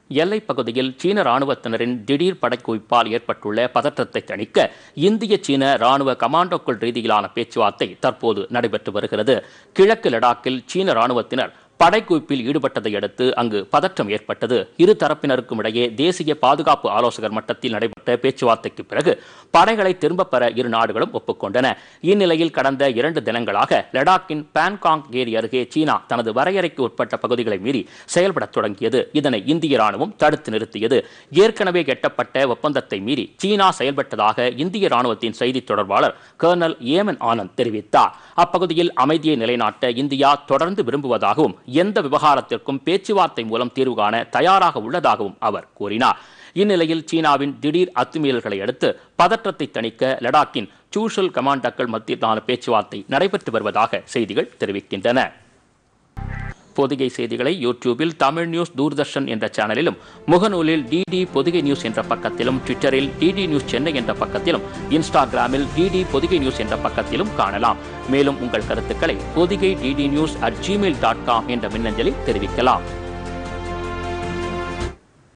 எல்லைப் பகுதியில் சீன ராணுவத்தினரின் திடீர் படைக்குவிப்பால் ஏற்பட்டுள்ள பதற்றத்தை தணிக்க இந்திய சீன ராணுவ கமாண்டோக்கள் ரீதியிலான பேச்சுவார்த்தை தற்போது நடைபெற்று வருகிறது கிழக்கு லடாக்கில் சீன ராணுவத்தினர் படைக்குவிப்பில் ஈடுபட்டதை அடுத்து அங்கு பதற்றம் ஏற்பட்டது இரு தரப்பினருக்கும் இடையே தேசிய பாதுகாப்பு ஆலோசகர் மட்டத்தில் நடைபெற்ற பேச்சுவார்த்தைக்கு பிறகு படைகளை திரும்பப் பெற இரு நாடுகளும் ஒப்புக்கொண்டன இந்நிலையில் கடந்த இரண்டு தினங்களாக லடாக்கின் பான்காங் ஏரி அருகே சீனா தனது வரையறைக்கு உட்பட்ட பகுதிகளை மீறி செயல்படத் தொடங்கியது இதனை இந்திய ராணுவம் தடுத்து நிறுத்தியது ஏற்கனவே எட்டப்பட்ட ஒப்பந்தத்தை மீறி சீனா செயல்பட்டதாக இந்திய ராணுவத்தின் செய்தித் தொடர்பாளர் கர்னல் ஏமன் ஆனந்த் தெரிவித்தார் அப்பகுதியில் அமைதியை நிலைநாட்ட இந்தியா தொடர்ந்து விரும்புவதாகவும் எந்த விவகாரத்திற்கும் பேச்சுவார்த்தை மூலம் தீர்வு காண தயாராக உள்ளதாகவும் அவர் கூறினார் இந்நிலையில் சீனாவின் திடீர் அத்துமீறல்களை அடுத்து பதற்றத்தை தணிக்க லடாக்கின் சூஷல் கமாண்டர்கள் மத்தியிலான பேச்சுவார்த்தை நடைபெற்று வருவதாக செய்திகள் தெரிவிக்கின்றன பொதிகை செய்திகளை யூடியூபில் தமிழ் நியூஸ் தூர்தர்ஷன் என்ற சேனலிலும் முகநூலில் டிடி பொதிகை நியூஸ் என்ற பக்கத்திலும் ட்விட்டரில் டிடி நியூஸ் சென்னை என்ற பக்கத்திலும் இன்ஸ்டாகிராமில் டிடி பொதிகை நியூஸ் என்ற பக்கத்திலும் காணலாம் மேலும் உங்கள் கருத்துக்களை Podhigai DD news at Gmail dot com என்ற மின்னஞ்சலில் தெரிவிக்கலாம்